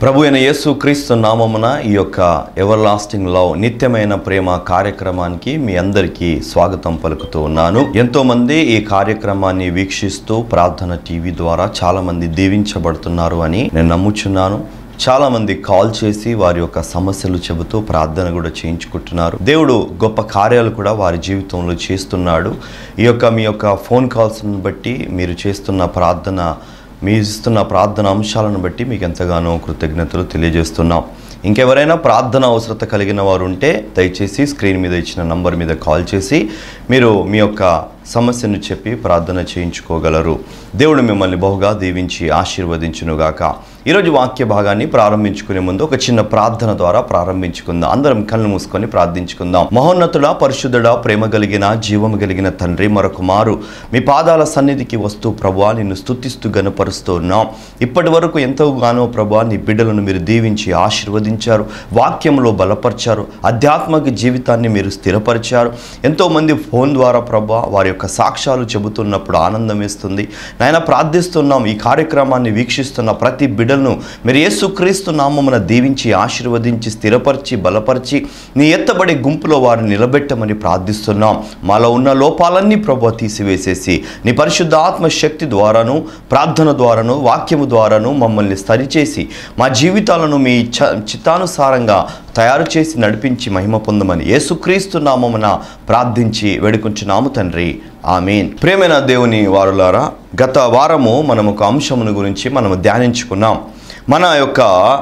ప్రభు అయిన యేసు క్రీస్తు నామమున ఈ యొక్క ఎవర్ లాస్టింగ్ లవ్ నిత్యమైన ప్రేమ కార్యక్రమానికి మీ అందరికీ స్వాగతం పలుకుతూ ఉన్నాను ఎంతో మంది ఈ కార్యక్రమాన్ని వీక్షిస్తూ ప్రార్థన టీవీ ద్వారా చాలా మంది దీవించబడుతున్నారు అని నేను నమ్ముచున్నాను చాలా మంది కాల్ చేసి వారి యొక్క సమస్యలు చెబుతూ ప్రార్థన కూడా చేయించుకుంటున్నారు దేవుడు గొప్ప కార్యాలు కూడా వారి జీవితంలో చేస్తున్నాడు ఈ యొక్క మీ యొక్క ఫోన్ కాల్స్ని బట్టి మీరు చేస్తున్న ప్రార్థన మీ ఇస్తున్న ప్రార్థన అంశాలను బట్టి మీకు ఎంతగానో కృతజ్ఞతలు తెలియజేస్తున్నాం ఇంకెవరైనా ప్రార్థన అవసరత కలిగిన వారు ఉంటే దయచేసి స్క్రీన్ మీద ఇచ్చిన నంబర్ మీద కాల్ చేసి మీరు మీ యొక్క సమస్యను చెప్పి ప్రార్థన చేయించుకోగలరు దేవుడు మిమ్మల్ని బహుగా దీవించి ఆశీర్వదించునుగాక ఈరోజు వాక్య భాగాన్ని ప్రారంభించుకునే ముందు ఒక చిన్న ప్రార్థన ద్వారా ప్రారంభించుకుందాం అందరం కళ్ళు మూసుకొని ప్రార్థించుకుందాం మహోన్నతుడా పరిశుద్ధుడా ప్రేమ కలిగిన జీవము కలిగిన తండ్రి మరొక మారు మీ పాదాల సన్నిధికి వస్తూ ప్రభువా నిన్ను స్తుతిస్తూ గనపరుస్తూ ఉన్నాం ఇప్పటి వరకు ఎంతగానో ప్రభువా నీ బిడ్డలను మీరు దీవించి ఆశీర్వదించారు వాక్యంలో బలపరిచారు ఆధ్యాత్మిక జీవితాన్ని మీరు స్థిరపరిచారు ఎంతోమంది ఫోన్ ద్వారా ప్రభా వారి యొక్క సాక్ష్యాలు చెబుతున్నప్పుడు ఆనందం వేస్తుంది నాయన ప్రార్థిస్తున్నాం ఈ కార్యక్రమాన్ని వీక్షిస్తున్న ప్రతి బిడ్డలను మీరు యేసుక్రీస్తు నామమున దీవించి ఆశీర్వదించి స్థిరపరిచి బలపరిచి నీ ఎత్తబడే గుంపులో వారిని నిలబెట్టమని ప్రార్థిస్తున్నాం మాలో ఉన్న లోపాలన్నీ ప్రభు తీసివేసేసి నీ పరిశుద్ధ ఆత్మ శక్తి ద్వారాను ప్రార్థన ద్వారాను వాక్యము ద్వారాను మమ్మల్ని సరిచేసి మా జీవితాలను మీ ఇచ్చ చిత్తానుసారంగా తయారు చేసి నడిపించి మహిమ పొందమని యేసుక్రీస్తు నామమున ప్రార్థించి వేడుకుంటున్నాము తండ్రి ఆమెన్ ప్రేమైన దేవుని వారులారా గత వారము మనం ఒక అంశమును గురించి మనము ధ్యానించుకున్నాం మన యొక్క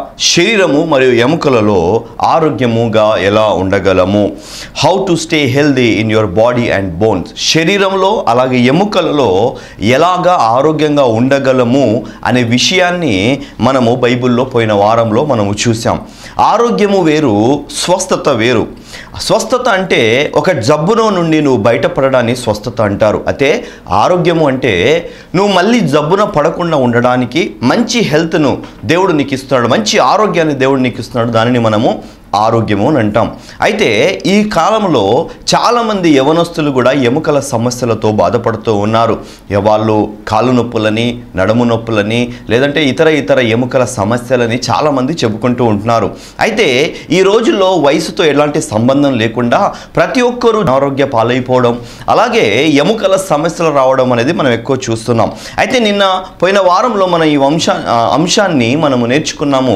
శరీరము మరియు ఎముకలలో ఆరోగ్యముగా ఎలా ఉండగలము how to stay healthy in your body and bones శరీరంలో అలాగే ఎముకలలో ఎలాగా ఆరోగ్యంగా ఉండగలము అనే విషయాన్ని మనము బైబిల్లో పోయిన వారంలో మనము చూసాం ఆరోగ్యము వేరు స్వస్థత వేరు స్వస్థత అంటే ఒక జబ్బులో నుండి నువ్వు బయటపడడాన్ని స్వస్థత అంటారు అయితే ఆరోగ్యము అంటే నువ్వు మళ్ళీ జబ్బున పడకుండా ఉండడానికి మంచి హెల్త్ను దేవుడు నీకు ఇస్తున్నాడు మంచి ఆరోగ్యాన్ని దేవుడు నీకు ఇస్తున్నాడు దానిని మనము ఆరోగ్యము అని అంటాం అయితే ఈ కాలంలో చాలామంది యవనస్తులు కూడా ఎముకల సమస్యలతో బాధపడుతూ ఉన్నారు ఇక వాళ్ళు కాలు నొప్పులని నడుము నొప్పులని లేదంటే ఇతర ఇతర ఎముకల సమస్యలని చాలామంది చెప్పుకుంటూ ఉంటున్నారు అయితే ఈ రోజుల్లో వయసుతో ఎలాంటి సంబంధం లేకుండా ప్రతి ఒక్కరూ ఆరోగ్య పాలైపోవడం అలాగే ఎముకల సమస్యలు రావడం అనేది మనం ఎక్కువ చూస్తున్నాం అయితే నిన్న పోయిన వారంలో మనం ఈ అంశా ఆ, అంశాన్ని మనము నేర్చుకున్నాము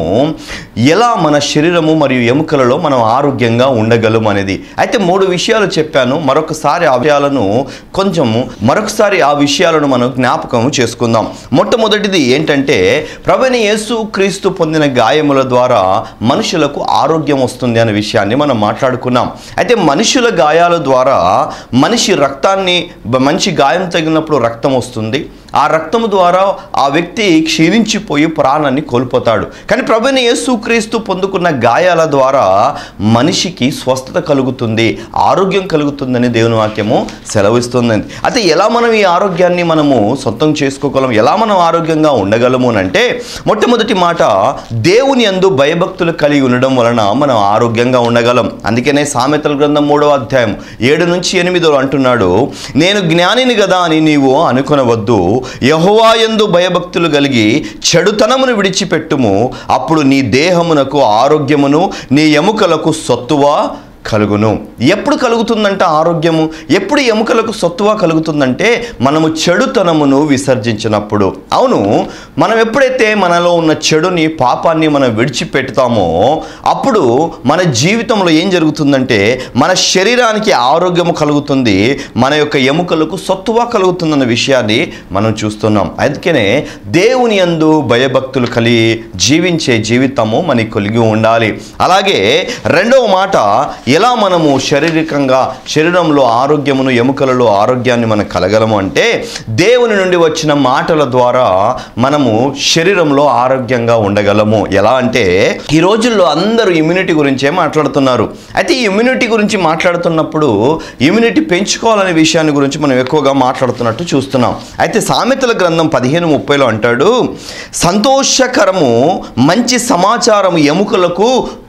ఎలా మన శరీరము మరియు ఎముకలలో మనం ఆరోగ్యంగా ఉండగలం అనేది అయితే మూడు విషయాలు చెప్పాను మరొకసారి ఆ విషయాలను కొంచెం మరొకసారి ఆ విషయాలను మనం జ్ఞాపకం చేసుకుందాం మొట్టమొదటిది ఏంటంటే ప్రభుని యేసు క్రీస్తు పొందిన గాయముల ద్వారా మనుషులకు ఆరోగ్యం వస్తుంది అనే విషయాన్ని మనం మాట్లాడుకున్నాం అయితే మనుషుల గాయాల ద్వారా మనిషి రక్తాన్ని బ- మంచి గాయం తగిలినప్పుడు రక్తం వస్తుంది ఆ రక్తము ద్వారా ఆ వ్యక్తి క్షీణించిపోయి ప్రాణాన్ని కోల్పోతాడు కానీ ప్రభుని యేసుక్రీస్తు పొందుకున్న గాయాల ద్వారా మనిషికి స్వస్థత కలుగుతుంది ఆరోగ్యం కలుగుతుందని దేవుని వాక్యము సెలవిస్తుంది అయితే ఎలా మనం ఈ ఆరోగ్యాన్ని మనము సొంతం చేసుకోగలం ఎలా మనం ఆరోగ్యంగా ఉండగలము అని అంటే మొట్టమొదటి మాట దేవుని అందు భయభక్తులు కలిగి ఉండడం వలన మనం ఆరోగ్యంగా ఉండగలం అందుకనే సామెతల గ్రంథం మూడవ అధ్యాయం ఏడు నుంచి ఎనిమిదో అంటున్నాడు నేను జ్ఞానిని కదా అని నీవు అనుకొనవద్దు యహోవా యందు భయభక్తులు కలిగి చెడుతనమును విడిచిపెట్టుము అప్పుడు నీ దేహమునకు ఆరోగ్యమును నీ ఎముకలకు సత్తువ కలుగును ఎప్పుడు కలుగుతుందంట ఆరోగ్యము ఎప్పుడు ఎముకలకు సత్తువ కలుగుతుందంటే మనము చెడుతనమును విసర్జించినప్పుడు అవును మనం ఎప్పుడైతే మనలో ఉన్న చెడుని పాపాన్ని మనం విడిచిపెడతామో అప్పుడు మన జీవితంలో ఏం జరుగుతుందంటే మన శరీరానికి ఆరోగ్యము కలుగుతుంది మన యొక్క ఎముకలకు సత్తువ కలుగుతుందన్న విషయాన్ని మనం చూస్తున్నాం అందుకనే దేవుని యందు భయభక్తులు కలిగి జీవించే జీవితము మనకి కలిగి ఉండాలి అలాగే రెండవ మాట ఎలా మనము శారీరకంగా శరీరంలో ఆరోగ్యమును ఎముకలలో ఆరోగ్యాన్ని మనం కలగలము అంటే దేవుని నుండి వచ్చిన మాటల ద్వారా మనము శరీరంలో ఆరోగ్యంగా ఉండగలము ఎలా అంటే ఈ రోజుల్లో అందరూ ఇమ్యూనిటీ గురించే మాట్లాడుతున్నారు అయితే ఈ ఇమ్యూనిటీ గురించి మాట్లాడుతున్నప్పుడు ఇమ్యూనిటీ పెంచుకోవాలనే విషయాన్ని గురించి మనం ఎక్కువగా మాట్లాడుతున్నట్టు చూస్తున్నాం అయితే సామెతల గ్రంథం పదిహేను ముప్పైలో అంటాడు సంతోషకరము మంచి సమాచారం ఎముకలకు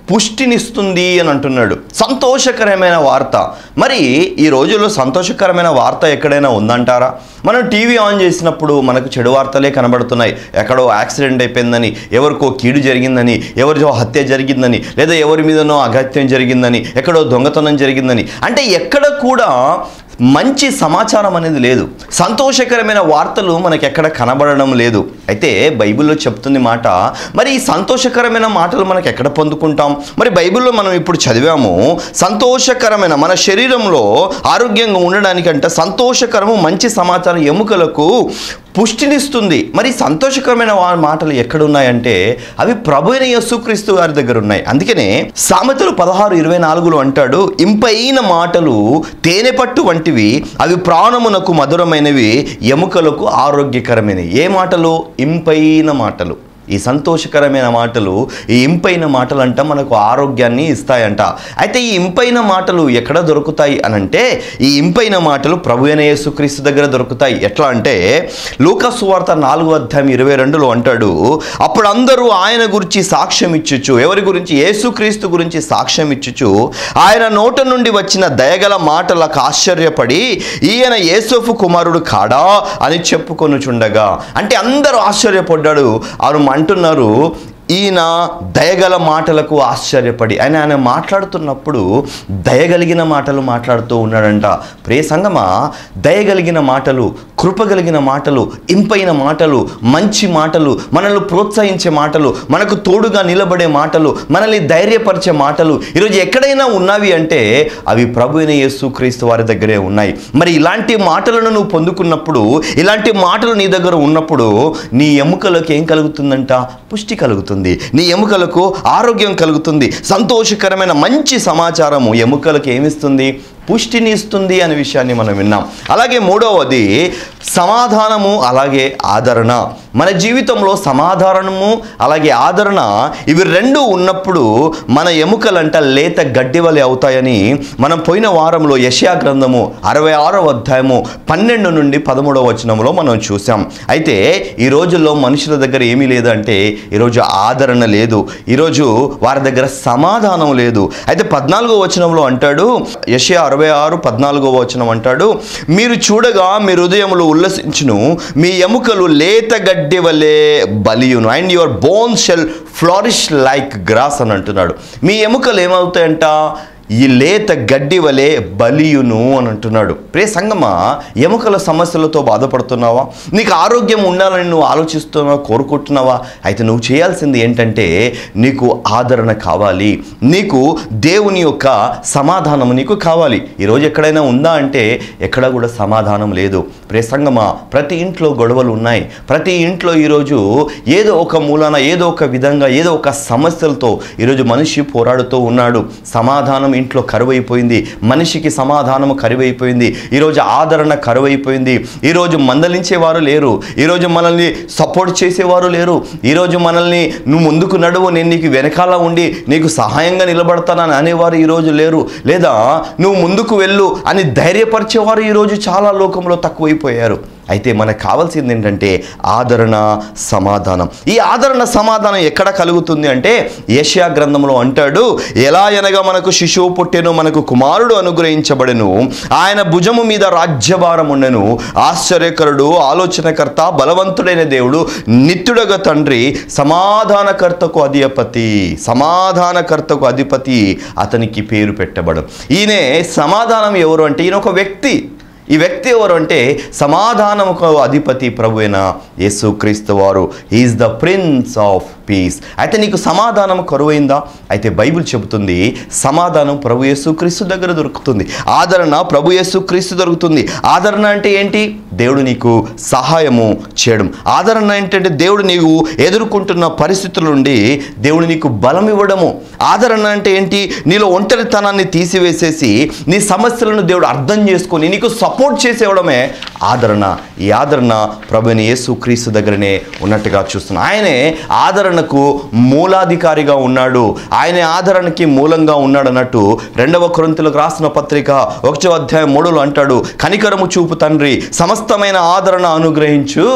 పుష్టినిస్తుంది అని అంటున్నాడు సంతోషకరమైన వార్త మరి ఈ రోజుల్లో సంతోషకరమైన వార్త ఎక్కడైనా ఉందంటారా మనం టీవీ ఆన్ చేసినప్పుడు మనకు చెడు వార్తలే కనబడుతున్నాయి ఎక్కడో యాక్సిడెంట్ అయిపోయిందని ఎవరికో కీడు జరిగిందని ఎవరిదో హత్య జరిగిందని లేదా ఎవరి మీదనో అగత్యం జరిగిందని ఎక్కడో దొంగతనం జరిగిందని అంటే ఎక్కడ కూడా మంచి సమాచారం అనేది లేదు సంతోషకరమైన వార్తలు మనకి ఎక్కడ కనబడడం లేదు అయితే బైబిల్లో చెప్తుంది మాట మరి ఈ సంతోషకరమైన మాటలు మనకి ఎక్కడ పొందుకుంటాం మరి బైబిల్లో మనం ఇప్పుడు చదివాము సంతోషకరమైన మన శరీరంలో ఆరోగ్యంగా ఉండడానికంటే సంతోషకరము మంచి సమాచారం ఎముకలకు పుష్టినిస్తుంది మరి సంతోషకరమైన వా- మాటలు ఎక్కడున్నాయంటే అవి ప్రభు అయిన యేసుక్రీస్తు గారి దగ్గర ఉన్నాయి అందుకనే సామెతలు పదహారు ఇరవై నాలుగులో అంటాడు ఇంపైన మాటలు తేనె పట్టు వంటివి అవి ప్రాణమునకు మధురమైనవి ఎముకలకు ఆరోగ్యకరమైనవి ఏ మాటలు ఇంపైన మాటలు ఈ సంతోషకరమైన మాటలు ఈ ఇంపైన మాటలు అంట మనకు ఆరోగ్యాన్ని ఇస్తాయంట అయితే ఈ ఇంపైన మాటలు ఎక్కడ దొరుకుతాయి అని అంటే ఈ ఇంపైన మాటలు ప్రభు అయిన యేసుక్రీస్తు దగ్గర దొరుకుతాయి ఎట్లా అంటే లూకాసు వార్త నాలుగో అధ్యాయం ఇరవై రెండులో అంటాడు అప్పుడు అందరూ ఆయన గురించి సాక్ష్యం ఇచ్చుచు ఎవరి గురించి యేసుక్రీస్తు గురించి సాక్ష్యం ఇచ్చుచు ఆయన నోట నుండి వచ్చిన దయగల మాటలకు ఆశ్చర్యపడి ఈయన యేసోఫు కుమారుడు కాడా అని చెప్పుకొనుచుండగా అంటే అందరూ ఆశ్చర్యపడ్డాడు వారు అంటున్నారు ఈయన దయగల మాటలకు ఆశ్చర్యపడి ఆయన ఆయన మాట్లాడుతున్నప్పుడు దయగలిగిన మాటలు మాట్లాడుతూ ఉన్నాడంట ప్రే సంగమా దయగలిగిన మాటలు కృపగలిగిన మాటలు ఇంపైన మాటలు మంచి మాటలు మనల్ని ప్రోత్సహించే మాటలు మనకు తోడుగా నిలబడే మాటలు మనల్ని ధైర్యపరిచే మాటలు ఈరోజు ఎక్కడైనా ఉన్నవి అంటే అవి ప్రభు అయిన యేసు క్రీస్తు వారి దగ్గరే ఉన్నాయి మరి ఇలాంటి మాటలను నువ్వు పొందుకున్నప్పుడు ఇలాంటి మాటలు నీ దగ్గర ఉన్నప్పుడు నీ ఎముకలకు ఏం కలుగుతుందంట పుష్టి కలుగుతుంది నీ ఎముకలకు ఆరోగ్యం కలుగుతుంది సంతోషకరమైన మంచి సమాచారము ఎముకలకు ఏమిస్తుంది పుష్టిని ఇస్తుంది అనే విషయాన్ని మనం విన్నాం అలాగే మూడవది సమాధానము అలాగే ఆదరణ మన జీవితంలో సమాధానము అలాగే ఆదరణ ఇవి రెండు ఉన్నప్పుడు మన ఎముకలంట లేత గడ్డి వలె అవుతాయని మనం పోయిన వారంలో యశయా గ్రంథము అరవై ఆరో అధ్యాయము పన్నెండు నుండి పదమూడవ వచనంలో మనం చూసాం అయితే ఈ రోజుల్లో మనుషుల దగ్గర ఏమీ లేదంటే ఈరోజు ఆదరణ లేదు ఈరోజు వారి దగ్గర సమాధానం లేదు అయితే పద్నాలుగో వచనంలో అంటాడు యశయా అరవై ఆరు పద్నాలుగో వచనం అంటాడు మీరు చూడగా మీ హృదయములు ఉల్లసించును మీ ఎముకలు లేత గడ్డి వలె బలియును and your bones shall flourish like grass అని అంటున్నాడు మీ ఎముకలు ఏమవుతాయంట ఈ లేత గడ్డి వలె బలియును అని అంటున్నాడు ప్రే సంగమా ఎముకల సమస్యలతో బాధపడుతున్నావా నీకు ఆరోగ్యం ఉండాలని నువ్వు ఆలోచిస్తున్నావా కోరుకుంటున్నావా అయితే నువ్వు చేయాల్సింది ఏంటంటే నీకు ఆదరణ కావాలి నీకు దేవుని యొక్క సమాధానం నీకు కావాలి ఈరోజు ఎక్కడైనా ఉందా అంటే ఎక్కడ కూడా సమాధానం లేదు ప్రే సంగమా ప్రతి ఇంట్లో గొడవలు ఉన్నాయి ప్రతి ఇంట్లో ఈరోజు ఏదో ఒక మూలాన ఏదో ఒక విధంగా ఏదో ఒక సమస్యలతో ఈరోజు మనిషి పోరాడుతూ ఉన్నాడు సమాధానం ఇంట్లో కరువైపోయింది మనిషికి సమాధానం కరువైపోయింది ఈరోజు ఆదరణ కరువైపోయింది ఈరోజు మందలించేవారు లేరు ఈరోజు మనల్ని సపోర్ట్ చేసేవారు లేరు ఈరోజు మనల్ని నువ్వు ముందుకు నడువు నేను నీకు వెనకాల ఉండి నీకు సహాయంగా నిలబడతానని అనేవారు ఈరోజు లేరు లేదా నువ్వు ముందుకు వెళ్ళు అని ధైర్యపరిచేవారు ఈరోజు చాలా లోకంలో తక్కువైపోయారు అయితే మనకు కావాల్సింది ఏంటంటే ఆదరణ సమాధానం ఈ ఆదరణ సమాధానం ఎక్కడ కలుగుతుంది అంటే ఏషియా గ్రంథంలో అంటాడు ఎలా అనగా మనకు శిశువు పుట్టెను మనకు కుమారుడు అనుగ్రహించబడెను ఆయన భుజము మీద రాజ్యభారం ఉండెను ఆశ్చర్యకరుడు ఆలోచనకర్త బలవంతుడైన దేవుడు నిత్యుడగ తండ్రి సమాధానకర్తకు అధిపతి సమాధానకర్తకు అధిపతి అతనికి పేరు పెట్టబడు ఈయనే సమాధానం ఎవరు అంటే ఈయన ఒక వ్యక్తి ఈ వ్యక్తి ఎవరు అంటే సమాధానముకు అధిపతి ప్రభు అయిన యేసుక్రీస్తు వారు is the prince of peace అయితే నీకు సమాధానం కరువైందా అయితే బైబిల్ చెబుతుంది సమాధానం ప్రభు యేసుక్రీస్తు దగ్గర దొరుకుతుంది ఆదరణ ప్రభు యేసుక్రీస్తు దొరుకుతుంది ఆదరణ అంటే ఏంటి దేవుడు నీకు సహాయము చేయడం ఆదరణ ఏంటంటే దేవుడు నీవు ఎదుర్కొంటున్న పరిస్థితుల నుండి దేవుడు నీకు బలం ఇవ్వడము ఆదరణ అంటే ఏంటి నీలో ఒంటరితనాన్ని తీసివేసేసి నీ సమస్యలను దేవుడు అర్థం చేసుకొని నీకు సపోర్ట్ చేసేవడమే ఆదరణ ఈ ఆదరణ ప్రభుని యేసు క్రీస్తు దగ్గరనే ఉన్నట్టుగా చూస్తున్నాం ఆయనే ఆదరణకు మూలాధికారిగా ఉన్నాడు ఆయనే ఆదరణకి మూలంగా ఉన్నాడు అన్నట్టు రెండవ కొరింతలకు రాసిన పత్రిక ఒకటో అధ్యాయం మూడులో అంటాడు కనికరము చూపు తండ్రి సమస్తమైన ఆదరణ అనుగ్రహించు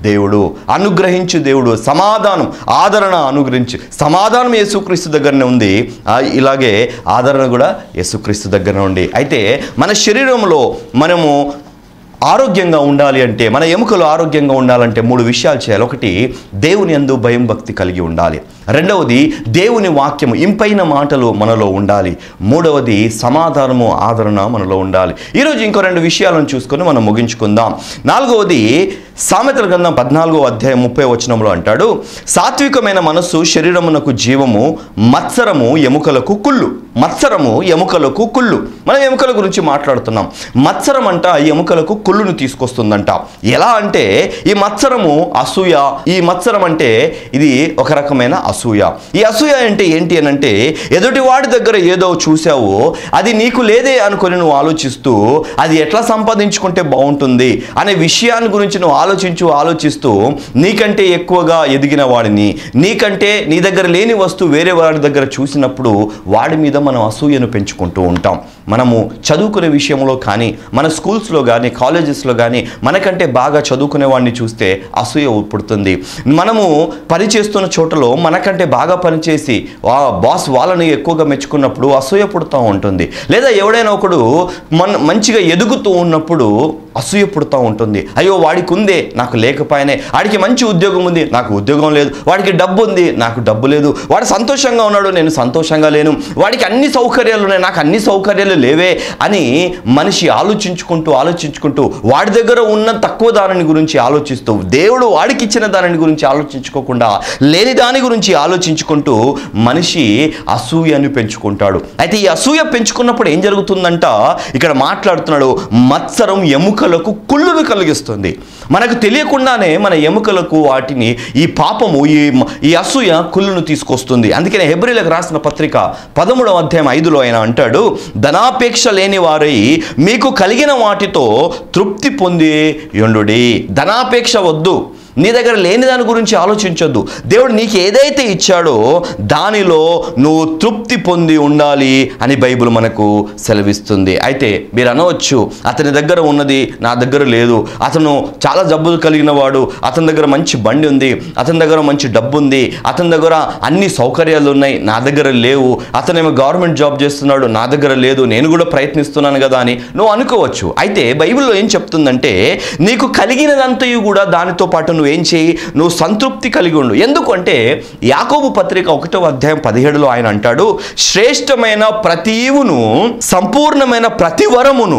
దేవుడు అనుగ్రహించు దేవుడు సమాధానం ఆదరణ అనుగ్రహించి సమాధానం యేసుక్రీస్తు దగ్గరనే ఉంది ఆ, ఇలాగే ఆదరణ కూడా యేసుక్రీస్తు దగ్గరనే ఉంది అయితే మన శరీరంలో మనము ఆరోగ్యంగా ఉండాలి అంటే మన ఎముకలు ఆరోగ్యంగా ఉండాలంటే మూడు విషయాలు చేయాలి ఒకటి దేవుని యందు భయం భక్తి కలిగి ఉండాలి రెండవది దేవుని వాక్యము ఇంపైన మాటలు మనలో ఉండాలి మూడవది సమాధానము ఆదరణ మనలో ఉండాలి ఈరోజు ఇంకో రెండు విషయాలను చూసుకొని మనం ముగించుకుందాం నాలుగవది సామెతల గ్రంథం పద్నాలుగో అధ్యాయం ముప్పై వచనంలో అంటాడు సాత్వికమైన మనస్సు శరీరమునకు జీవము మత్సరము ఎముకలకు కుళ్ళు మత్సరము ఎముకలకు కుళ్ళు మనం ఎముకల గురించి మాట్లాడుతున్నాం మత్సరం అంట ఎముకలకు కుళ్ళును తీసుకొస్తుందంట ఎలా అంటే ఈ మత్సరము అసూయ ఈ మత్సరం అంటే ఇది ఒక రకమైన అసూయ ఈ అసూయ అంటే ఏంటి అని అంటే ఎదుటి వాడి దగ్గర ఏదో చూసావో అది నీకు లేదే అనుకొని నువ్వు ఆలోచిస్తూ అది ఎట్లా సంపాదించుకుంటే బాగుంటుంది అనే విషయాన్ని గురించి నువ్వు ఆలోచించు ఆలోచిస్తూ నీకంటే ఎక్కువగా ఎదిగిన వాడిని నీకంటే నీ దగ్గర లేని వస్తువు వేరే వాడి దగ్గర చూసినప్పుడు వాడి మీద మనం అసూయను పెంచుకుంటూ ఉంటాం మనము చదువుకునే విషయంలో కానీ మన స్కూల్స్లో కానీ కాలేజెస్లో కానీ మనకంటే బాగా చదువుకునే వాడిని చూస్తే అసూయ పుడుతుంది మనము పని చేస్తున్న చోటలో మనకంటే బాగా పనిచేసి ఆ బాస్ వాళ్ళని ఎక్కువగా మెచ్చుకున్నప్పుడు అసూయ పుడుతూ ఉంటుంది లేదా ఎవడైనా ఒకడు మన మంచిగా ఎదుగుతూ ఉన్నప్పుడు అసూయ పుడుతూ ఉంటుంది అయ్యో వాడికి ఉందే నాకు లేకపోయినే వాడికి మంచి ఉద్యోగం ఉంది నాకు ఉద్యోగం లేదు వాడికి డబ్బు ఉంది నాకు డబ్బు లేదు వాడు సంతోషంగా ఉన్నాడు నేను సంతోషంగా లేను వాడికి అన్ని సౌకర్యాలు ఉన్నాయి నాకు అన్ని సౌకర్యాలు లేవే అని మనిషి ఆలోచించుకుంటూ ఆలోచించుకుంటూ వాడి దగ్గర ఉన్న తక్కువ దానిని గురించి ఆలోచిస్తూ దేవుడు వాడికి ఇచ్చిన దానిని గురించి ఆలోచించుకోకుండా లేని దాని గురించి ఆలోచించుకుంటూ మనిషి అసూయని పెంచుకుంటాడు అయితే ఈ అసూయ పెంచుకున్నప్పుడు ఏం జరుగుతుందంట ఇక్కడ మాట్లాడుతున్నాడు మత్సరం ఎముకలకు కుళ్ళును కలిగిస్తుంది మనకు తెలియకుండానే మన ఎముకలకు వాటిని ఈ పాపము ఈ ఈ అసూయ కుళ్ళును తీసుకొస్తుంది అందుకనే హెబ్రిలకు రాసిన పత్రిక పదమూడవ అధ్యాయం ఐదులో ఆయన అంటాడు ధనాపేక్ష లేని వారై మీకు కలిగిన వాటితో తృప్తి పొంది యుండుడి ధనాపేక్ష వద్దు నీ దగ్గర లేని దాని గురించి ఆలోచించొద్దు దేవుడు నీకు ఏదైతే ఇచ్చాడో దానిలో నువ్వు తృప్తి పొంది ఉండాలి అని బైబిల్ మనకు సెలవిస్తుంది అయితే మీరు అనవచ్చు అతని దగ్గర ఉన్నది నా దగ్గర లేదు అతను చాలా జబ్బులు కలిగిన వాడు అతని దగ్గర మంచి బండి ఉంది అతని దగ్గర మంచి డబ్బు ఉంది అతని దగ్గర అన్ని సౌకర్యాలు ఉన్నాయి నా దగ్గర లేవు అతనేమో గవర్నమెంట్ జాబ్ చేస్తున్నాడు నా దగ్గర లేదు నేను కూడా ప్రయత్నిస్తున్నాను కదా అని నువ్వు అనుకోవచ్చు అయితే బైబిల్లో ఏం చెప్తుందంటే నీకు కలిగినదంతయు కూడా దానితో పాటు నువ్వేం చేయి నువ్వు సంతృప్తి కలిగి ఉండు ఎందుకంటే యాకోబు పత్రిక ఒకటో అధ్యాయం పదిహేడులో ఆయన అంటాడు శ్రేష్టమైన ప్రతీవును సంపూర్ణమైన ప్రతి వరమును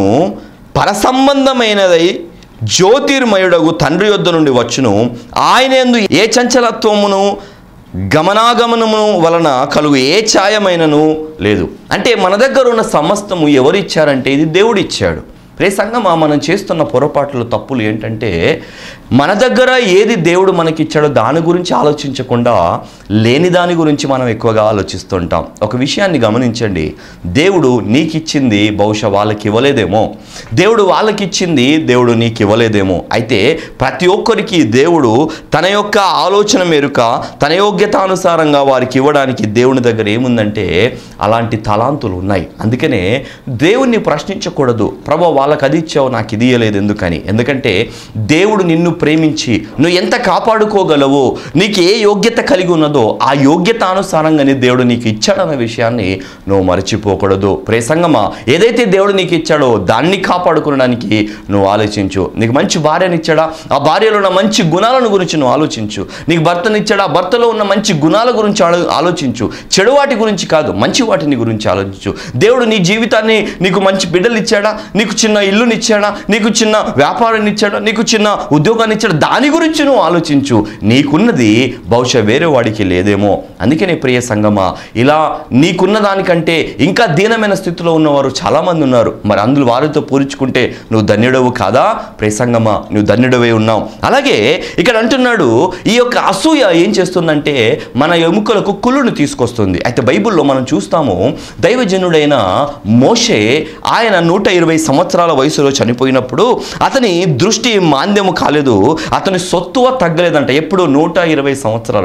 పరసంబంధమైనదై జ్యోతిర్మయుడగు తండ్రి యొద్ద నుండి వచ్చును ఆయన యందు ఏ చంచలత్వమును గమనాగమనము వలన కలుగు ఏ ఛాయమైనను లేదు అంటే మన దగ్గర ఉన్న సమస్తము ఎవరిచ్చారంటే ఇది దేవుడిచ్చాడు రే సంగమా మనం చేస్తున్న పొరపాట్లు తప్పులు ఏంటంటే మన దగ్గర ఏది దేవుడు మనకిచ్చాడో దాని గురించి ఆలోచించకుండా లేని దాని గురించి మనం ఎక్కువగా ఆలోచిస్తుంటాం ఒక విషయాన్ని గమనించండి దేవుడు నీకిచ్చింది బహుశా వాళ్ళకి ఇవ్వలేదేమో దేవుడు వాళ్ళకిచ్చింది దేవుడు నీకు ఇవ్వలేదేమో అయితే ప్రతి ఒక్కరికి దేవుడు తన యొక్క ఆలోచన మేరుక తన యోగ్యతానుసారంగా వారికి ఇవ్వడానికి దేవుని దగ్గర ఏముందంటే అలాంటి తలాంతులు ఉన్నాయి అందుకనే దేవుణ్ణి ప్రశ్నించకూడదు ప్రభు వాళ్ళకి అది ఇచ్చావు నాకు ఇది ఇయ్యలేదు ఎందుకని ఎందుకంటే దేవుడు నిన్ను ప్రేమించి నువ్వు ఎంత కాపాడుకోగలవో నీకు ఏ యోగ్యత కలిగి ఉన్నదో ఆ యోగ్యత అనుసారంగానే దేవుడు నీకు ఇచ్చాడన్న విషయాన్ని నువ్వు మర్చిపోకూడదు ప్రేసంగమా ఏదైతే దేవుడు నీకు ఇచ్చాడో దాన్ని కాపాడుకోవడానికి నువ్వు ఆలోచించు నీకు మంచి భార్యని ఇచ్చాడా ఆ భార్యలో ఉన్న మంచి గుణాలను గురించి నువ్వు ఆలోచించు నీకు భర్తని ఇచ్చాడా భర్తలో ఉన్న మంచి గుణాల గురించి ఆలో- ఆలోచించు చెడు వాటి గురించి కాదు మంచి వాటిని గురించి ఆలోచించు దేవుడు నీ జీవితాన్ని నీకు మంచి బిడ్డలు ఇచ్చాడా నీకు చిన్న ఇల్లుని ఇచ్చాడా నీకు చిన్న వ్యాపారాన్ని ఇచ్చాడా నీకు చిన్న ఉద్యోగాన్ని ఇచ్చాడా దాని గురించి నువ్వు ఆలోచించు నీకున్నది బహుశా వేరే వాడికి లేదేమో అందుకనే ప్రియ సంగమా ఇలా నీకున్న దానికంటే ఇంకా దీనమైన స్థితిలో ఉన్నవారు చాలామంది ఉన్నారు మరి అందులో వారితో పోల్చుకుంటే నువ్వు ధన్యుడవు కాదా ప్రియ సంగమా నువ్వు ధన్యుడవే ఉన్నావు అలాగే ఇక్కడ అంటున్నాడు ఈ యొక్క అసూయ ఏం చేస్తుందంటే మన ఎముకలకు కుళ్ళును తీసుకొస్తుంది అయితే బైబిల్లో మనం చూస్తాము దైవజనుడైన మోషే ఆయన నూట ఇరవై సంవత్సరాల వయసులో చనిపోయినప్పుడు అతని దృష్టి మాంద్యము కాలేదు అతని సొత్తువ తగ్గలేదంట ఎప్పుడు నూట ఇరవై సంవత్సరాలలో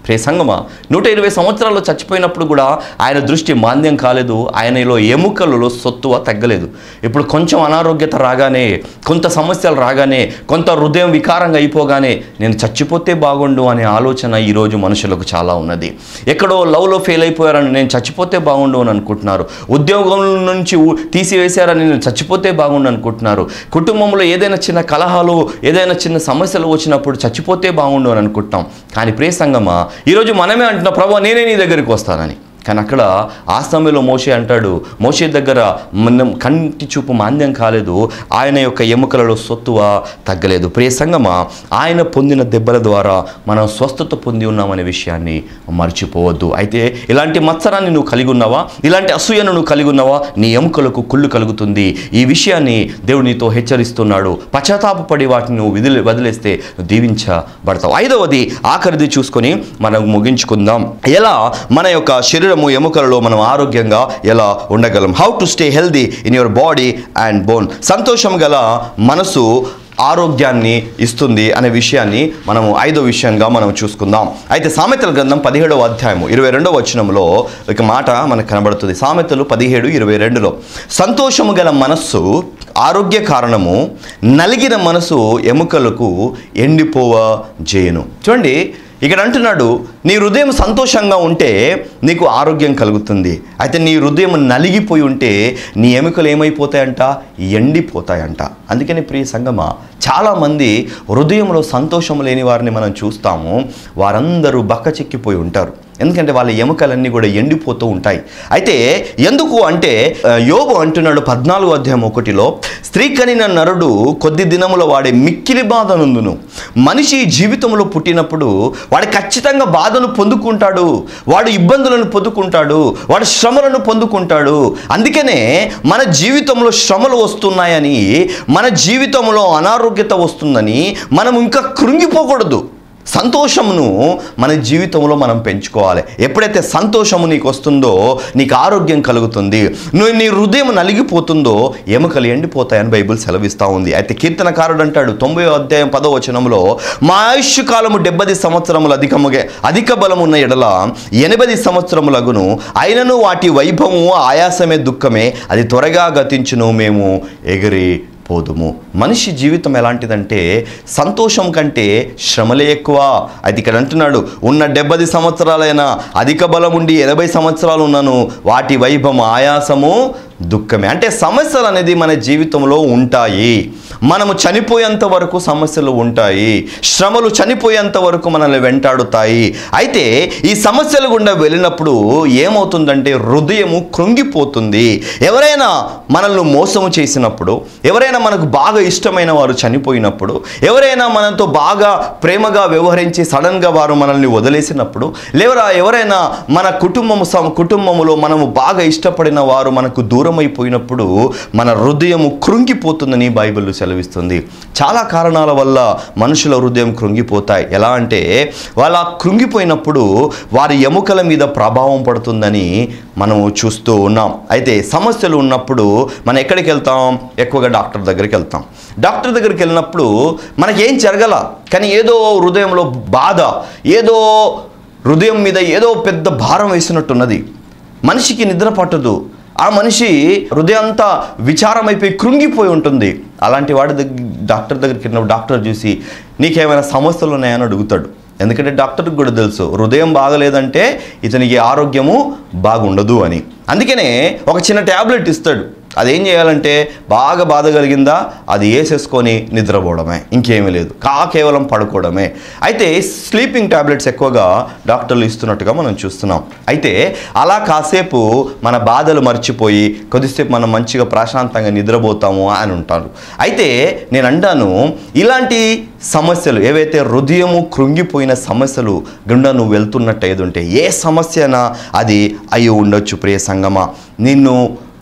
ప్రే సంగమా నూట ఇరవై సంవత్సరాల్లో చచ్చిపోయినప్పుడు కూడా ఆయన దృష్టి మాంద్యం కాలేదు ఆయనలో ఎముకలలో సొత్తువ తగ్గలేదు ఇప్పుడు కొంచెం అనారోగ్యత రాగానే కొంత సమస్యలు రాగానే కొంత హృదయం వికారంగా అయిపోగానే నేను చచ్చిపోతే బాగుండు అనే ఆలోచన ఈరోజు మనుషులకు చాలా ఉన్నది ఎక్కడో లవ్లో ఫెయిల్ అయిపోయారని నేను చచ్చిపోతే బాగుండు అని అనుకుంటున్నారు ఉద్యోగం నుంచి ఊ- తీసివేశారని నేను చచ్చిపోతే బాగుండు అనుకుంటున్నారు కుటుంబంలో ఏదైనా చిన్న కలహాలు ఏదైనా చిన్న సమస్యలు వచ్చినప్పుడు చచ్చిపోతే బాగుండు అని అనుకుంటాం కానీ ప్రియ సంగమా ఈరోజు మనమే అంటున్నాం ప్రభు నేనే నీ దగ్గరికి వస్తానని కానీ అక్కడ ఆ సమయంలో మోషే అంటాడు మోషే దగ్గర మనం కంటి చూపు మాంద్యం కాలేదు ఆయన యొక్క ఎముకలలో సొత్తువ తగ్గలేదు ప్రియ సంగమా ఆయన పొందిన దెబ్బల ద్వారా మనం స్వస్థత పొంది ఉన్నామనే విషయాన్ని మర్చిపోవద్దు అయితే ఇలాంటి మత్సరాన్ని నువ్వు కలిగి ఉన్నావా ఇలాంటి అసూయను నువ్వు కలిగి ఉన్నావా నీ ఎముకలకు కుళ్ళు కలుగుతుంది ఈ విషయాన్ని దేవుడు నీతో హెచ్చరిస్తున్నాడు పశ్చాత్తాపడి వాటిని నువ్వు విదిలి వదిలేస్తే నువ్వు దీవించబడతావు ఐదవది ఆఖరిది చూసుకొని మనం ముగించుకుందాం ఎలా మన యొక్క శరీరము ఎముకలలో మనం ఆరోగ్యంగా ఎలా ఉండగలం how to stay healthy in your body and bone సంతోషం గల మనసు ఆరోగ్యాన్ని ఇస్తుంది అనే విషయాన్ని మనము ఐదో విషయంగా మనం చూసుకుందాం అయితే సామెతల గ్రంథం పదిహేడవ అధ్యాయము ఇరవై రెండవ వచనంలో ఒక మాట మనకు కనబడుతుంది సామెతలు పదిహేడు ఇరవై రెండులో సంతోషము గల మనస్సు ఆరోగ్య కారణము నలిగిన మనసు ఎముకలకు ఎండిపోవ చేయను చూడండి ఇక్కడ అంటున్నాడు నీ హృదయం సంతోషంగా ఉంటే నీకు ఆరోగ్యం కలుగుతుంది అయితే నీ హృదయం నలిగిపోయి ఉంటే నీ ఎముకలు ఏమైపోతాయంట ఎండిపోతాయంట అందుకని ప్రియ సంగమా చాలామంది హృదయంలో సంతోషం లేని వారిని మనం చూస్తాము వారందరూ బక్కచెక్కిపోయి ఉంటారు ఎందుకంటే వాళ్ళ ఎముకలన్నీ కూడా ఎండిపోతూ ఉంటాయి అయితే ఎందుకు అంటే ఆ, యోబు అంటున్నాడు పద్నాలుగు అధ్యాయం ఒకటిలో స్త్రీ కనిన నరుడు కొద్ది దినముల వాడే మిక్కిలి బాధ నుందును మనిషి జీవితంలో పుట్టినప్పుడు వాడు ఖచ్చితంగా బాధను పొందుకుంటాడు వాడు ఇబ్బందులను పొందుకుంటాడు వాడు శ్రమలను పొందుకుంటాడు అందుకనే మన జీవితంలో శ్రమలు వస్తున్నాయని మన జీవితంలో అనారోగ్యత వస్తుందని మనం ఇంకా కృంగిపోకూడదు సంతోషమును మన జీవితంలో మనం పెంచుకోవాలి ఎప్పుడైతే సంతోషము నీకు వస్తుందో నీకు ఆరోగ్యం కలుగుతుంది నువ్వు నీ హృదయం నలిగిపోతుందో ఎముకలు ఎండిపోతాయని బైబిల్ సెలవిస్తూ ఉంది అయితే కీర్తనకారుడు అంటాడు తొంభై అధ్యాయం పదో వచనంలో మా ఆయుష్ కాలము డెబ్బది సంవత్సరములు అధికముగా అధిక బలం ఉన్న ఎడల ఎనభై సంవత్సరములగును అయినను వాటి వైభవము ఆయాసమే దుఃఖమే అది త్వరగా గతించును మేము ఎగిరి పోదుము మనిషి జీవితం ఎలాంటిదంటే సంతోషం కంటే శ్రమలే ఎక్కువ అది ఇక్కడ అంటున్నాడు ఉన్న డెబ్బది సంవత్సరాలైనా అధిక బలం ఉండి ఎనభై సంవత్సరాలు ఉన్నాను వాటి వైభవం ఆయాసము దుఃఖమే అంటే సమస్యలు అనేది మన జీవితంలో ఉంటాయి మనము చనిపోయేంత వరకు సమస్యలు ఉంటాయి శ్రమలు చనిపోయేంత వరకు మనల్ని వెంటాడుతాయి అయితే ఈ సమస్యల గుండా వెళ్ళినప్పుడు ఏమవుతుందంటే హృదయము కృంగిపోతుంది ఎవరైనా మనల్ని మోసము చేసినప్పుడు ఎవరైనా మనకు బాగా ఇష్టమైన వారు చనిపోయినప్పుడు ఎవరైనా మనతో బాగా ప్రేమగా వ్యవహరించి సడన్గా వారు మనల్ని వదిలేసినప్పుడు లేవరా ఎవరైనా మన కుటుంబము సం- కుటుంబములో మనము బాగా ఇష్టపడిన వారు మనకు దూరం అయిపోయినప్పుడు మన హృదయము కృంగిపోతుందని బైబిల్ సెలవిస్తుంది చాలా కారణాల వల్ల మనుషుల హృదయం కృంగిపోతాయి ఎలా అంటే వాళ్ళ కృంగిపోయినప్పుడు వారి ఎముకల మీద ప్రభావం పడుతుందని మనము చూస్తూ ఉన్నాం అయితే సమస్యలు ఉన్నప్పుడు మనం ఎక్కడికి వెళ్తాం ఎక్కువగా డాక్టర్ దగ్గరికి వెళ్తాం డాక్టర్ దగ్గరికి వెళ్ళినప్పుడు మనకేం జరగల కానీ ఏదో హృదయంలో బాధ ఏదో హృదయం మీద ఏదో పెద్ద భారం వేసినట్టున్నది మనిషికి నిద్ర పట్టదు ఆ మనిషి హృదయం అంతా విచారమైపోయి కృంగిపోయి ఉంటుంది అలాంటి వాడి దగ్గర డాక్టర్ దగ్గరికి వెళ్ళినప్పుడు డాక్టర్ చూసి నీకేమైనా సమస్యలు ఉన్నాయని అడుగుతాడు ఎందుకంటే డాక్టర్కి కూడా తెలుసు హృదయం బాగలేదంటే ఇతనికి ఆరోగ్యము బాగుండదు అని అందుకనే ఒక చిన్న ట్యాబ్లెట్ ఇస్తాడు అదేం చేయాలంటే బాగా బాధ కలిగిందా అది వేసేసుకొని నిద్రపోవడమే ఇంకేమీ లేదు కా కేవలం పడుకోవడమే అయితే స్లీపింగ్ టాబ్లెట్స్ ఎక్కువగా డాక్టర్లు ఇస్తున్నట్టుగా మనం చూస్తున్నాం అయితే అలా కాసేపు మన బాధలు మర్చిపోయి కొద్దిసేపు మనం మంచిగా ప్రశాంతంగా నిద్రపోతాము అని ఉంటారు అయితే నేను అంటాను ఇలాంటి సమస్యలు ఏవైతే హృదయము కృంగిపోయిన సమస్యలు గుండా నువ్వు వెళ్తున్నట్టు ఏది ఉంటే ఏ సమస్యనా అది అయి ఉండొచ్చు ప్రియ సంగమా నిన్ను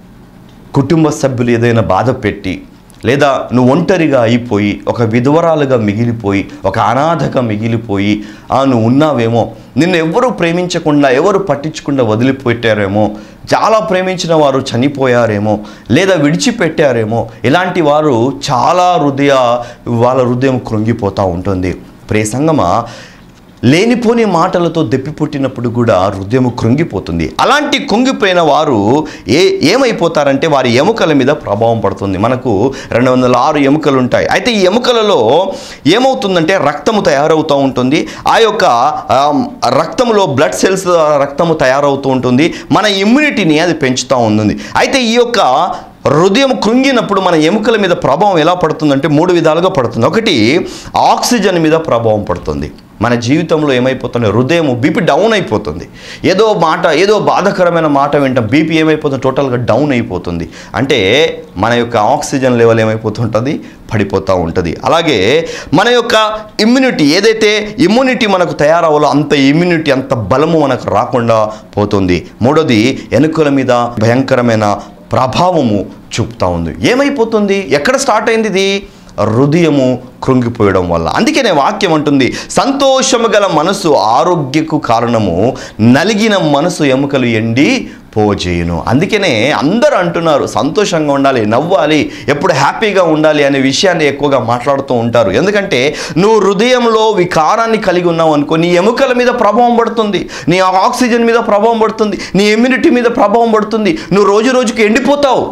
కుటుంబ సభ్యులు ఏదైనా బాధ పెట్టి లేదా నువ్వు ఒంటరిగా అయిపోయి ఒక విధవరాలుగా మిగిలిపోయి ఒక అనాథగా మిగిలిపోయి ఆ నువ్వు ఉన్నావేమో నిన్ను ఎవరు ప్రేమించకుండా ఎవరు పట్టించకుండా వదిలిపెట్టారేమో చాలా ప్రేమించిన వారు చనిపోయారేమో లేదా విడిచిపెట్టారేమో ఇలాంటి వారు చాలా హృదయ వాళ్ళ హృదయం కృంగిపోతూ ఉంటుంది ప్రే సంగమా లేనిపోని మాటలతో దెప్పిపుట్టినప్పుడు కూడా హృదయం కృంగిపోతుంది అలాంటి కృంగిపోయిన వారు ఏ ఏమైపోతారంటే వారి ఎముకల మీద ప్రభావం పడుతుంది మనకు రెండు వందల ఆరు ఎముకలు ఉంటాయి అయితే ఈ ఎముకలలో ఏమవుతుందంటే రక్తము తయారవుతూ ఉంటుంది ఆ యొక్క ఆ, రక్తములో బ్లడ్ సెల్స్ రక్తము తయారవుతూ ఉంటుంది మన ఇమ్యూనిటీని అది పెంచుతూ ఉంటుంది అయితే ఈ యొక్క హృదయం కృంగినప్పుడు మన ఎముకల మీద ప్రభావం ఎలా పడుతుందంటే మూడు విధాలుగా పడుతుంది ఒకటి ఆక్సిజన్ మీద ప్రభావం పడుతుంది మన జీవితంలో ఏమైపోతుంది హృదయం బీపీ డౌన్ అయిపోతుంది ఏదో మాట ఏదో బాధాకరమైన మాట వింటాం బీపీ ఏమైపోతుంది టోటల్గా డౌన్ అయిపోతుంది అంటే మన యొక్క ఆక్సిజన్ లెవెల్ ఏమైపోతుంటుంది పడిపోతూ ఉంటుంది అలాగే మన యొక్క ఇమ్యూనిటీ ఏదైతే ఇమ్యూనిటీ మనకు తయారవ్వాలో అంత ఇమ్యూనిటీ అంత బలము మనకు రాకుండా పోతుంది మూడోది ఎనుకల మీద భయంకరమైన ప్రభావము చూపుతా ఉంది ఏమైపోతుంది ఎక్కడ స్టార్ట్ అయింది ఇది హృదయము కృంగిపోయడం వల్ల అందుకనే వాక్యం అంటుంది సంతోషము గల మనసు ఆరోగ్యకు కారణము నలిగిన మనసు ఎముకలు ఎండి పోజేయును అందుకనే అందరూ అంటున్నారు సంతోషంగా ఉండాలి నవ్వాలి ఎప్పుడు హ్యాపీగా ఉండాలి అనే విషయాన్ని ఎక్కువగా మాట్లాడుతూ ఉంటారు ఎందుకంటే నువ్వు హృదయంలో వికారాన్ని కలిగి ఉన్నావు అనుకో నీ ఎముకల మీద ప్రభావం పడుతుంది నీ ఆక్సిజన్ మీద ప్రభావం పడుతుంది నీ ఇమ్యూనిటీ మీద ప్రభావం పడుతుంది నువ్వు రోజు రోజుకి ఎండిపోతావు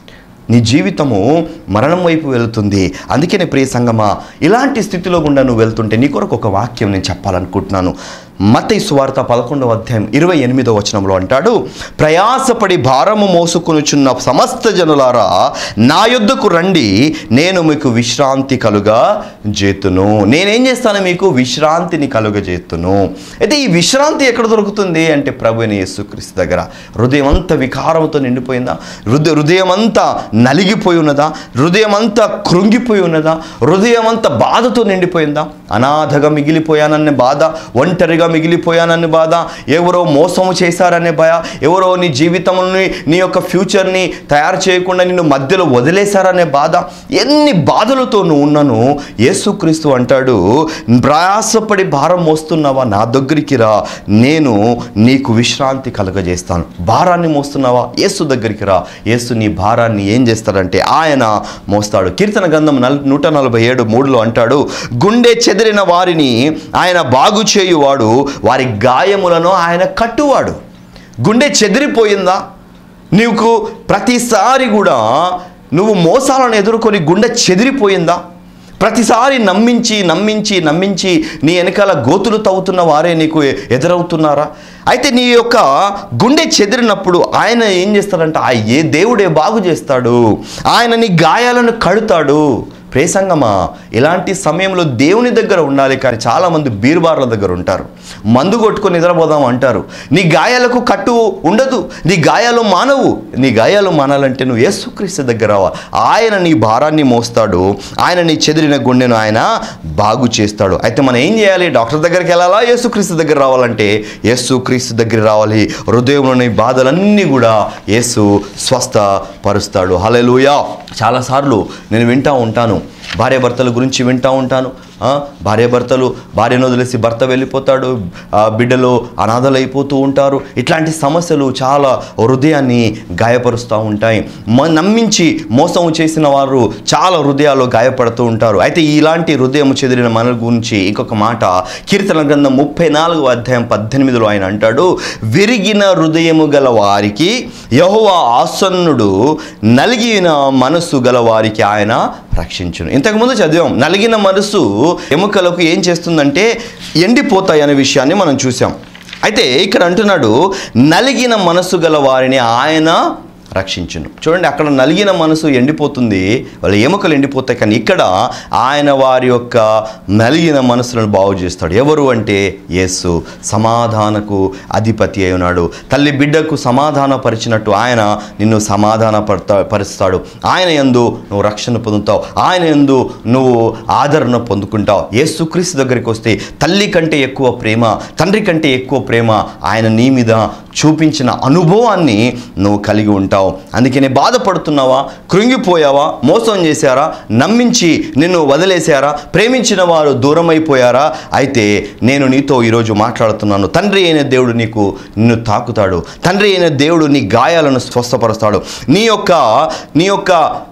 నీ జీవితము మరణం వైపు వెళుతుంది అందుకనే ప్రియ సంగమా ఇలాంటి స్థితిలో గుండా నువ్వు వెళ్తుంటే నీ కొరకు ఒక వాక్యం నేను చెప్పాలనుకుంటున్నాను మతై సువార్త పదకొండవ అధ్యాయం ఇరవై ఎనిమిదవ వచనంలో అంటాడు ప్రయాసపడి భారము మోసుకొనుచున్న సమస్త జనులారా నా యొద్దకు రండి నేను మీకు విశ్రాంతి కలుగా చేతును నేనేం చేస్తాను మీకు విశ్రాంతిని కలుగజేతును అయితే ఈ విశ్రాంతి ఎక్కడ దొరుకుతుంది అంటే ప్రభుని యేసుక్రీస్తు దగ్గర హృదయం అంతా వికారంతో నిండిపోయిందా హృదయ హృదయం అంతా నలిగిపోయి ఉన్నదా హృదయం అంతా కృంగిపోయి ఉన్నదా హృదయం అంతా బాధతో నిండిపోయిందా అనాథగా మిగిలిపోయాననే బాధ ఒంటరిగా మిగిలిపోయాననే బాధ ఎవరో మోసము చేశారనే భయ ఎవరో నీ జీవితంని నీ యొక్క ఫ్యూచర్ని తయారు చేయకుండా నిన్ను మధ్యలో వదిలేశారనే బాధ ఎన్ని బాధలతో నువ్వు ఉన్నాను యేసుక్రీస్తు అంటాడు ప్రయాసపడి భారం మోస్తున్నావా నా దగ్గరికి రా నేను నీకు విశ్రాంతి కలుగజేస్తాను భారాన్ని మోస్తున్నావా యేసు దగ్గరికి రా యేసు నీ భారాన్ని ఏం చేస్తాడంటే ఆయన మోస్తాడు కీర్తన గ్రంథం నల్ నూట నలభై ఏడు మూడులో అంటాడు గుండె చెదిరిన వారిని ఆయన బాగు చేయువాడు వారి గాయములను ఆయన కట్టువాడు గుండె చెదిరిపోయిందా నీకు ప్రతిసారి కూడా నువ్వు మోసాలను ఎదుర్కొని గుండె చెదిరిపోయిందా ప్రతిసారి నమ్మించి నమ్మించి నమ్మించి నీ వెనకాల గోతులు తవ్వుతున్న వారే నీకు ఎ- ఎదురవుతున్నారా అయితే నీ యొక్క గుండె చెదిరినప్పుడు ఆయన ఏం చేస్తాడంటే ఆ ఏ దేవుడే బాగు చేస్తాడు ఆయన నీ గాయాలను కడుతాడు ప్రేసంగమా ఇలాంటి సమయంలో దేవుని దగ్గర ఉండాలి కానీ చాలామంది బీర్బార్ల దగ్గర ఉంటారు మందు కొట్టుకొని నిద్రపోదాం అంటారు నీ గాయాలకు కట్టు ఉండదు నీ గాయాలు మానవు నీ గాయాలు మానాలంటే నువ్వు యేసుక్రీస్తు దగ్గర రావాలి ఆయన నీ భారాన్ని మోస్తాడు ఆయన నీ చెదిరిన గుండెను ఆయన బాగు చేస్తాడు అయితే మనం ఏం చేయాలి డాక్టర్ దగ్గరికి వెళ్ళాలా యేసుక్రీస్తు దగ్గర రావాలంటే యేసుక్రీస్తు దగ్గర రావాలి హృదయంలోని బాధలన్నీ కూడా యేసు స్వస్థపరుస్తాడు హల్లెలూయా చాలాసార్లు నేను వింటూ ఉంటాను భార్యాభర్తల గురించి వింటూ ఉంటాను ఆ, భార్యాభర్తలు భార్యను వదిలేసి భర్త వెళ్ళిపోతాడు ఆ, బిడ్డలు అనాథలైపోతూ ఉంటారు ఇట్లాంటి సమస్యలు చాలా హృదయాన్ని గాయపరుస్తూ ఉంటాయి మ- నమ్మించి మోసం చేసిన వారు చాలా హృదయాల్లో గాయపడుతూ ఉంటారు అయితే ఇలాంటి హృదయం చెదిరిన మన గురించి ఇంకొక మాట కీర్తన గ్రంథం ముప్పై నాలుగు అధ్యాయం పద్దెనిమిదిలో ఆయన అంటాడు విరిగిన హృదయము గల వారికి యహోవా ఆసన్నుడు నలిగిన మనసు గల వారికి ఆయన రక్షించును ఇంతకుముందు చదివాం నలిగిన మనసు ఎముకలకు ఏం చేస్తుందంటే ఎండిపోతాయి అనే విషయాన్ని మనం చూసాం అయితే ఇక్కడ అంటున్నాడు నలిగిన మనసు గల వారిని ఆయన రక్షించును చూడండి అక్కడ నలిగిన మనసు ఎండిపోతుంది వాళ్ళ ఎముకలు ఎండిపోతాయి కానీ ఇక్కడ ఆయన వారి యొక్క నలిగిన మనసులను బాగు చేస్తాడు ఎవరు అంటే యేసు సమాధానకు అధిపతి అయి ఉన్నాడు తల్లి బిడ్డకు సమాధాన పరిచినట్టు ఆయన నిన్ను సమాధాన పడతా పరుస్తాడు ఆయన యందు నువ్వు రక్షణ పొందుతావు ఆయన యందు నువ్వు ఆదరణ పొందుకుంటావు యేసుక్రీస్తు దగ్గరికి వస్తే తల్లి కంటే ఎక్కువ ప్రేమ తండ్రి కంటే ఎక్కువ ప్రేమ ఆయన నీ మీద చూపించిన అనుభవాన్ని నువ్వు కలిగి ఉంటావు అందుకని బాధపడుతున్నావా కృంగిపోయావా మోసం చేశారా నమ్మించి నిన్ను వదిలేశారా ప్రేమించిన వారు దూరం అయిపోయారా అయితే నేను నీతో ఈరోజు మాట్లాడుతున్నాను తండ్రి అయిన దేవుడు నీకు నిన్ను తాకుతాడు తండ్రి అయిన దేవుడు నీ గాయాలను స్వస్థపరుస్తాడు నీ యొక్క నీ యొక్క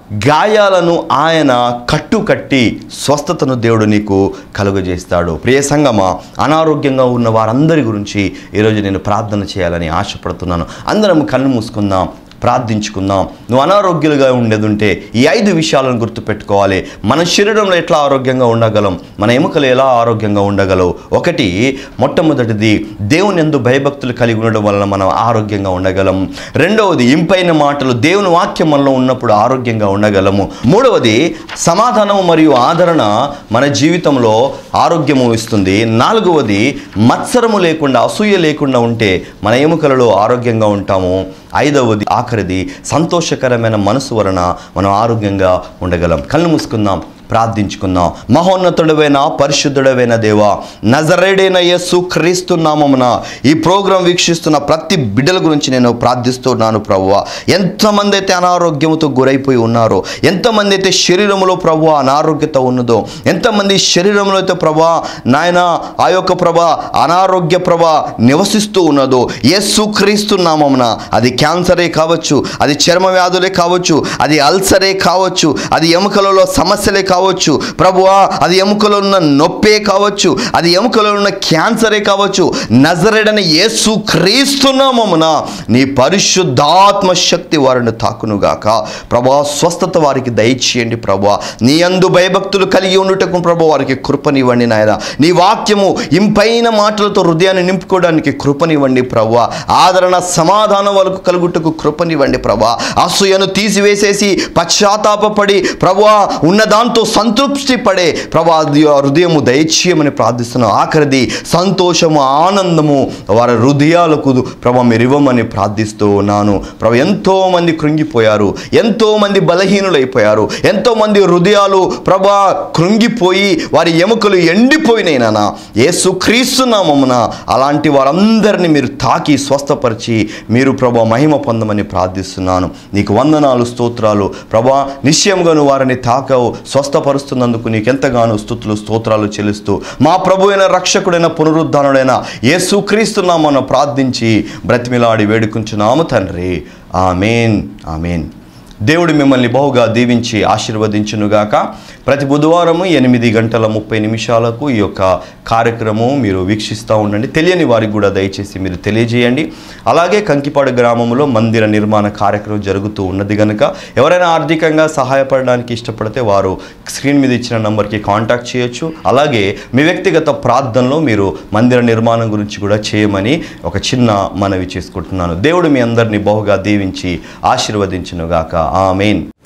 గాయాలను ఆయన కట్టుకట్టి స్వస్థతను దేవుడు నీకు కలుగజేస్తాడు ప్రియ సంగమా అనారోగ్యంగా ఉన్న వారందరి గురించి ఈరోజు నేను ప్రార్థన చేయాలని ఆశపడుతున్నాను అందరం కళ్ళు మూసుకుందాం ప్రార్థించుకుందాం నువ్వు అనారోగ్యాలుగా ఉండేది ఉంటే ఈ ఐదు విషయాలను గుర్తుపెట్టుకోవాలి మన శరీరంలో ఎట్లా ఆరోగ్యంగా ఉండగలం మన ఎముకలు ఎలా ఆరోగ్యంగా ఉండగలవు ఒకటి మొట్టమొదటిది దేవుని ఎందు భయభక్తులు కలిగి ఉండడం వలన మనం ఆరోగ్యంగా ఉండగలం రెండవది ఇంపైన మాటలు దేవుని వాక్యం మనలో ఉన్నప్పుడు ఆరోగ్యంగా ఉండగలము మూడవది సమాధానం మరియు ఆదరణ మన జీవితంలో ఆరోగ్యము ఇస్తుంది నాలుగవది మత్సరము లేకుండా అసూయ లేకుండా ఉంటే మన ఎముకలలో ఆరోగ్యంగా ఉంటాము ఐదవది ఆఖరిది సంతోషకరమైన మనసు వలన మనం ఆరోగ్యంగా ఉండగలం కళ్ళు మూసుకుందాం ప్రార్థించుకుందాం మహోన్నతుడవైన పరిశుద్ధుడవైన దేవా నజరేడైన యేసు క్రీస్తు నామమున ఈ ప్రోగ్రాం వీక్షిస్తున్న ప్రతి బిడ్డల గురించి నేను ప్రార్థిస్తున్నాను ప్రభువ ఎంతమంది అయితే అనారోగ్యంతో గురైపోయి ఉన్నారో ఎంతమంది అయితే శరీరంలో ప్రభు అనారోగ్యత ఉన్నదో ఎంతమంది శరీరంలో అయితే ప్రభా నాయన ఆ యొక్క ప్రభ అనారోగ్య ప్రభ నివసిస్తూ ఉన్నదో యేసు క్రీస్తు నామమున అది క్యాన్సరే కావచ్చు అది చర్మ వ్యాధులే కావచ్చు అది అల్సరే కావచ్చు అది ఎముకలలో సమస్యలే కావచ్చు ప్రభువా అది ఎముకలో ఉన్న నొప్పే కావచ్చు అది ఎముకలో ఉన్న క్యాన్సరే కావచ్చు నజరెడని యేసు క్రీస్తునామమున నీ పరిశుద్ధాత్మ శక్తి వారిని తాకునుగాక ప్రభా స్వస్థత వారికి దయచేయండి ప్రభా నీ అందు భయభక్తులు కలిగి ఉండుటకు ప్రభు వారికి కృపనివ్వండి నాయన నీ వాక్యము ఇంపైన మాటలతో హృదయాన్ని నింపుకోవడానికి కృపనివ్వండి ప్రభా ఆదరణ సమాధానం వాళ్ళకు కలుగుటకు కృపనివ్వండి ప్రభా అసూయను తీసివేసేసి పశ్చాత్తాపడి ప్రభా ఉన్న దాంతో సంతృప్తి పడే ప్రభా అది ఆ హృదయము దయచేయమని ప్రార్థిస్తున్నాం ఆఖరిది సంతోషము ఆనందము వారి హృదయాలకు ప్రభా మీరు ఇవ్వమని ప్రార్థిస్తూ ఉన్నాను ప్రభా ఎంతో మంది కృంగిపోయారు ఎంతో మంది బలహీనులైపోయారు ఎంతో మంది హృదయాలు ప్రభా కృంగిపోయి వారి ఎముకలు ఎండిపోయినాయి నాన్న యేసు క్రీస్తునామమున అలాంటి వారందరినీ మీరు తాకి స్వస్థపరిచి మీరు ప్రభా మహిమ పొందమని ప్రార్థిస్తున్నాను నీకు వందనాలు స్తోత్రాలు ప్రభా నిశ్చయంగా నువ్వు వారిని తాకవు స్వస్థపరుస్తున్నందుకు నీకెంతగానో స్థుతులు స్తోత్రాలు చెల్లిస్తూ మా ప్రభు అయిన రక్షకుడైన పునరుద్ధానుడైన యేసు క్రీస్తున్నామన్న ప్రార్థించి బ్రతిమిలాడి వేడుకుంటున్నాము తండ్రి ఆమెన్ ఆమెన్ దేవుడు మిమ్మల్ని బహుగా దీవించి ఆశీర్వదించునుగాక ప్రతి బుధవారము ఎనిమిది గంటల ముప్పై నిమిషాలకు ఈ యొక్క కార్యక్రమం మీరు వీక్షిస్తూ ఉండండి తెలియని వారికి కూడా దయచేసి మీరు తెలియజేయండి అలాగే కంకిపాడు గ్రామంలో మందిర నిర్మాణ కార్యక్రమం జరుగుతూ ఉన్నది కనుక ఎవరైనా ఆర్థికంగా సహాయపడడానికి ఇష్టపడితే వారు స్క్రీన్ మీద ఇచ్చిన నంబర్కి కాంటాక్ట్ చేయొచ్చు అలాగే మీ వ్యక్తిగత ప్రార్థనలో మీరు మందిర నిర్మాణం గురించి కూడా చేయమని ఒక చిన్న మనవి చేసుకుంటున్నాను దేవుడు మీ అందరినీ బహుగా దీవించి ఆశీర్వదించునుగాక ఆమెన్